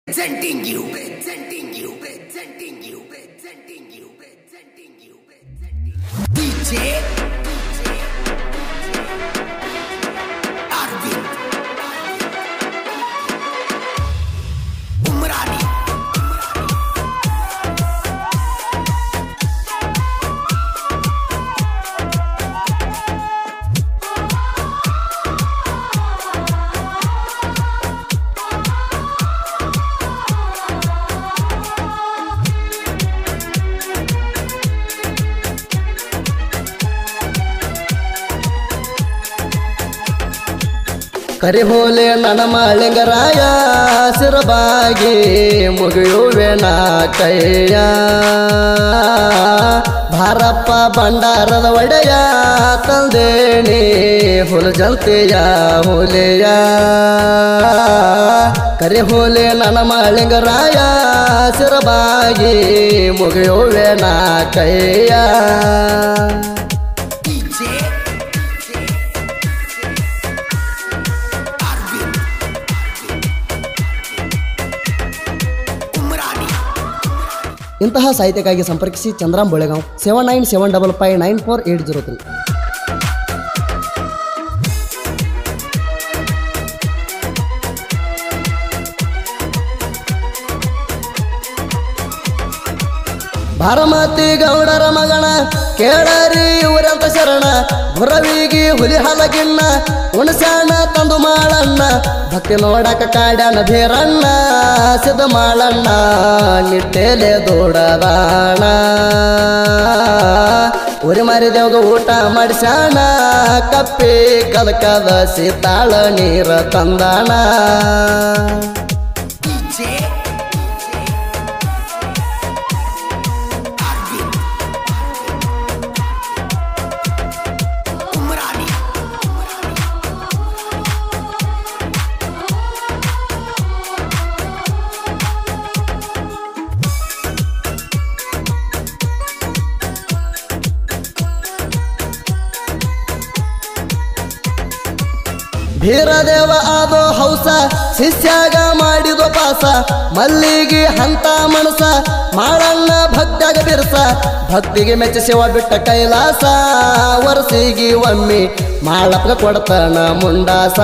Presenting you, presenting you, presenting you, presenting you, presenting you, presenting you. DJ Arvind Umrani ಕರಿಹೋಲೆ ನನ್ನ ಮಾಳಿಂಗರಾಯ ಸಿರಬಾಗಿ ಮುಗಿಯುವೆ ನಾ ಕೈಯ ಭಾರಪ್ಪ ಭಂಡಾರದ ಒಡೆಯ ತಂದೇಣಿ ಹುಲಜಂತೆಯ ಹುಲಿಯ ಕರಿಹೋಲೆ ನನ್ನ ಮಾಳಿಂಗರಾಯ ಸಿರಬಾಗಿ ಮುಗಿಯುವೆ ನಾ ಕೈಯ DJ Arvind Umrani ಇಂತಹ ಸಾಹಿತ್ಯಕ್ಕಾಗಿ ಸಂಪರ್ಕಿಸಿ Chandram Bolegaon seven nine seven double five nine four eight zero three Bharamati ಗೌಡರ ಮಗನ ಕೇಳರಿ ಇವರಂತ ಶರಣ ಗುರವಿಗಿ ಹುಲಿ ಹಲಗಿನ್ನ ಉಣಸ್ಯಾಣ ತಂದು ಮಾಳಣ್ಣ ಭಕ್ತಿ ನೋಡಕ ಕಾಡ್ಯಾನ ಭೀರಣ್ಣ ಸಿದ್ಧ ಮಾಳಣ್ಣ ನಿಟ್ಟೆಲೆ ದೂಡದಾಣ ಉರಿ ಮಾರಿದೇವ್ಗ ಊಟ ಮಾಡಿಸ್ಯಾಣ ಕಪ್ಪಿ ಕದಕದ ಸೀತಾಳ ನೀರ ತಂದಾಣ DJ Arvind Umrani ಭೀರದೇವ ಆದೋ ಹೌಸ ಶಿಷ್ಯಾಗ ಮಾಡಿದೋ ಪಾಸ ಮಲ್ಲಿಗೆ ಹಂತ ಮನಸ ಮಾಳಣ್ಣ ಭಕ್ತ್ಯಾಗ ಬಿರ್ಸ ಭಕ್ತಿಗೆ ಮೆಚ್ಚ ಶಿವ ಬಿಟ್ಟ ಕೈಲಾಸ ವರ್ಷಿಗೆ ಒಮ್ಮೆ ಮಾಳಪ್ಪ ಕೊಡ್ತಾನ ಮುಂಡಾಸ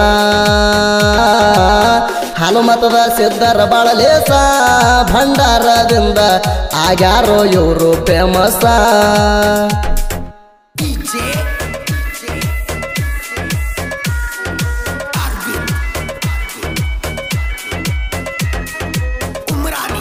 ಹನುಮತದ ಸಿದ್ಧರ ಬಾಳಲೇಸ ಭಂಡಾರದಿಂದ ಆಗ್ಯಾರೋ ಇವರು ಫೇಮಸ DJ Arvind Umrani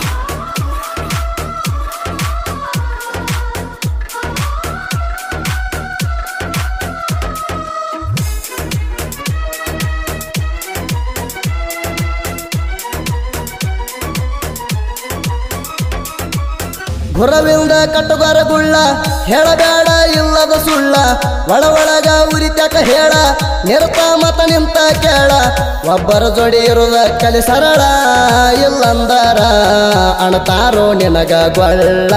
ಗುರವಿಂದ ಕಟ್ಟುಗಾರ ಗುಳ್ಳ ಹೇಳಬೇಡ ಇಲ್ಲದ ಸುಳ್ಳ ಒಳ ಒಳಗ ಉರಿತ್ಯಾಕ ಹೇಳ ನಿರತ ಮತ ನಿಂತ ಕೇಳ ಒಬ್ಬರ ಜೋಡಿ ಇರುದ ಕಲಿ ಸರಳ ಇಲ್ಲಂದರ ಅಣತಾರೋ ನಿನಗ ಗೊಳ್ಳ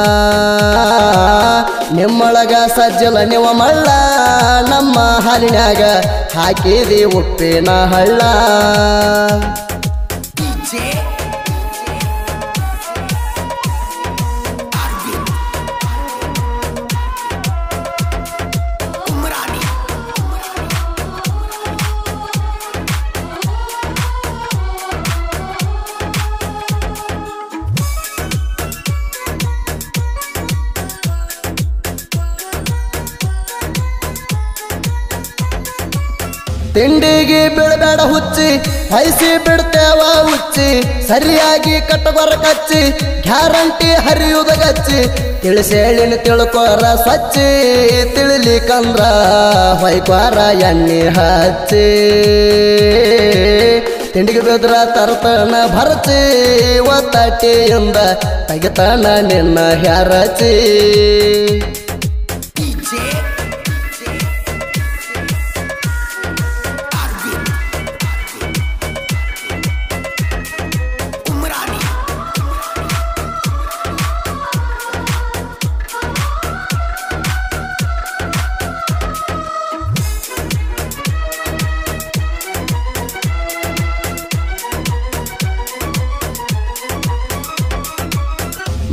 ನಿಮ್ಮೊಳಗ ಸಜ್ಜಲ ನಿವ ಮಳ್ಳ ನಮ್ಮ ಹಾಲಿನ್ಯಾಗ ಹಾಕಿದಿ ಉಪ್ಪಿನ ಹಳ್ಳ DJ Arvind Umrani ತಿಂಡಿಗೆ ಬೀಳಬೇಡ ಹುಚ್ಚಿ ಹೈಸಿ ಬಿಡ್ತೇವ ಹುಚ್ಚಿ ಸರಿಯಾಗಿ ಕಟ್ಟಬರ ಕಚ್ಚಿ ಗ್ಯಾರಂಟಿ ಹರಿಯುವುದ ಗಚ್ಚಿ ತಿಳಿಸೇಳಿನ ತಿಳ್ಕೋರ ಸ್ವಚ್ಛಿ ತಿಳಿಲಿಕಂದ್ರ ಹೊಯ್ಕೋರ ಎಣ್ಣೆ ಹಚ್ಚಿ ತಿಂಡಿಗೆ ಬಿದ್ರ ತರ್ತನ ಭರಚಿ ಒತ್ತಟ್ಟಿಯಿಂದ ತೆಗಿತಾನ ನಿನ್ನ ಹೆರಚಿ DJ Arvind Umrani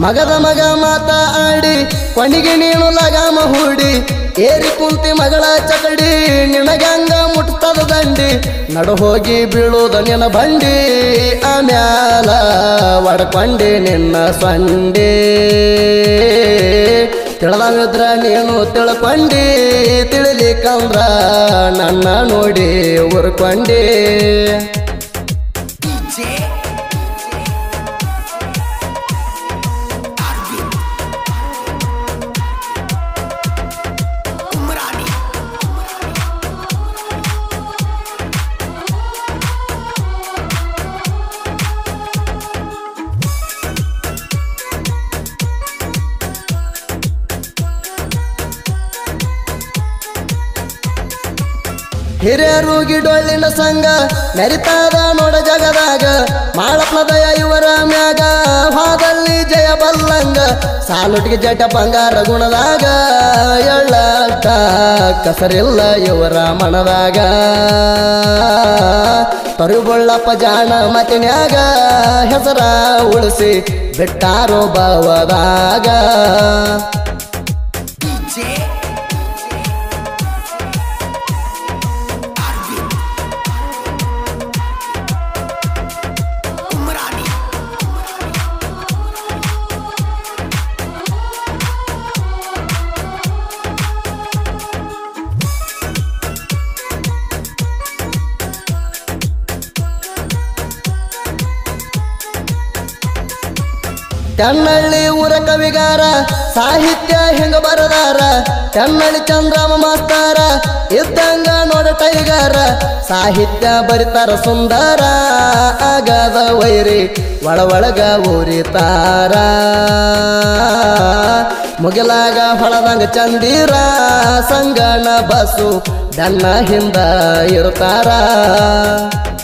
ಮಗದ ಮಗ ಮಾತಾಡಿ ಕೊನೆಗೆ ನೀನು ಲಗಾಮ ಹೂಡಿ ಏರಿ ಕುಂತಿ ಮಗಳ ಚಕಡಿ ನಿನಗಂಗ ಮುಟ್ತದ ದಂಡಿ ನಡು ಹೋಗಿ ಬೀಳುದ ನಿನ್ನ ಬಂಡಿ ಆಮ್ಯಾಲ ಒಡ್ಕೊಂಡಿ ನಿನ್ನ ಸೊಂಡಿ ತಿಳಿದವಿದ್ರ ನೀನು ತಿಳ್ಕೊಂಡಿ ತಿಳಿಲಿಕ್ಕಂದ್ರ ನನ್ನ ನೋಡಿ ಉರ್ಕೊಂಡಿ DJ Arvind Umrani ಹಿರಿಯರು ಗಿಡೊಳ್ಳಿನ ಸಂಘ ಮೆರಿತಾದ ನೋಡ ಜಗದಾಗ ಮಾಳಪ್ಲದಯ ಇವರ ಮ್ಯಾಗ ಹಾದಲ್ಲಿ ಜಯ ಬಲ್ಲಂಗ ಸಾಲುಟಿಗೆ ಜಟ ಬಂಗಾರ ಗುಣದಾಗ ಎಳ್ಳಟ ಕಸರಿಲ್ಲ ಇವರ ಮನದಾಗ ತರುಗೊಳ್ಳಪ್ಪ ಜಾಣ ಮತಿನ್ಯಾಗ ಹೆಸರ ಉಳಿಸಿ ಬಿಟ್ಟಾರೋ ಭಾವದಾಗ DJ Arvind Umrani ಕನ್ನಳ್ಳಿ ಊರ ಕವಿಗಾರ ಸಾಹಿತ್ಯ ಹೆಂಗ ಬರದಾರ ಕನ್ನಳ್ಳಿ ಚಂದ್ರಮ ಮಾಸ್ತಾರ ಇದ್ದಂಗ ನೋಡ ಟೈಗಾರ ಸಾಹಿತ್ಯ ಬರಿತಾರ ಸುಂದರ ಆಗದ ವೈರಿ ಒಳ ಒಳಗ ಊರಿತಾರ ಮುಗಿಲಾಗ ಹೊಳದಂಗ ಚಂದಿರ ಸಂಗಣ ಬಸ್ಸು ದನ್ನ ಹಿಂದ ಇರ್ತಾರ